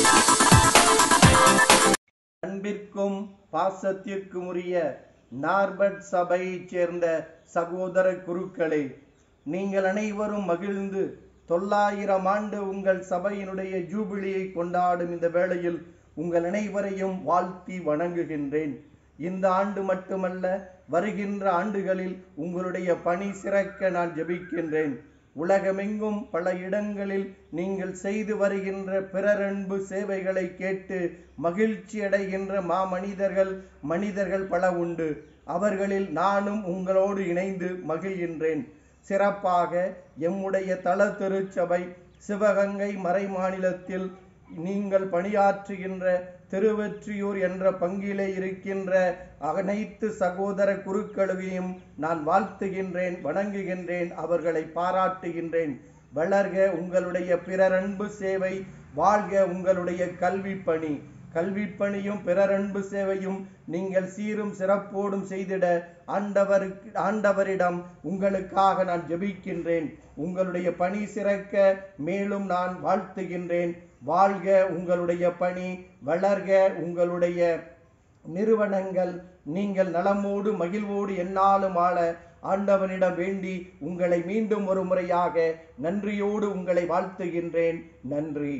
அன்பிற்கும் பாசத்திற்கும் உரிய நார்பட் சபையைச் சேர்ந்த சகோதர குருக்களே நீங்கள் அனைவரும் மகிழ்ந்து தொள்ளாயிரம் ஆண்டு உங்கள் சபையினுடைய ஜூபிலியை கொண்டாடும் இந்த வேளையில் உங்கள் அனைவரையும் வாழ்த்தி வணங்குகின்றேன் இந்த ஆண்டு மட்டுமல்ல வருகின்ற ஆண்டுகளில் உங்களுடைய பணி சிறக்க நான் ஜெபிக்கின்றேன் உலகமெங்கும் பல இடங்களில் நீங்கள் செய்து வருகின்ற பிறரன்பு சேவைகளை கேட்டு மகிழ்ச்சி அடைகின்ற மாமனிதர்கள் மனிதர்கள் பல உண்டு அவர்களில் நானும் உங்களோடு இணைந்து மகிழ்கின்றேன் சிறப்பாக எம்முடைய தல திருச்சபை சிவகங்கை மறைமாநிலத்தில் நீங்கள் பணியாற்றுகின்ற திருவெற்றியூர் என்ற பங்கிலே இருக்கின்ற அனைத்து சகோதர குருக்களையும் நான் வாழ்த்துகின்றேன் வணங்குகின்றேன் அவர்களை பாராட்டுகின்றேன் வளர்க உங்களுடைய பிறரன்பு சேவை வாழ்க உங்களுடைய கல்வி பணி கல்வி பணியும் பிறரன்பு சேவையும் நீங்கள் சீரும் சிறப்போடும் செய்திட ஆண்டவருக்கு ஆண்டவரிடம் உங்களுக்காக நான் ஜெபிக்கின்றேன் உங்களுடைய பணி சிறக்க மேலும் நான் வாழ்த்துகின்றேன் வாழ்க உங்களுடைய பணி வளர்க உங்களுடைய நிறுவனங்கள் நீங்கள் நலமோடு மகிழ்வோடு எந்நாளும் ஆள ஆண்டவனிடம் வேண்டி உங்களை மீண்டும் ஒரு முறையாக நன்றியோடு உங்களை வாழ்த்துகின்றேன் நன்றி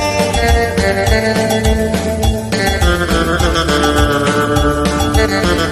Thank you.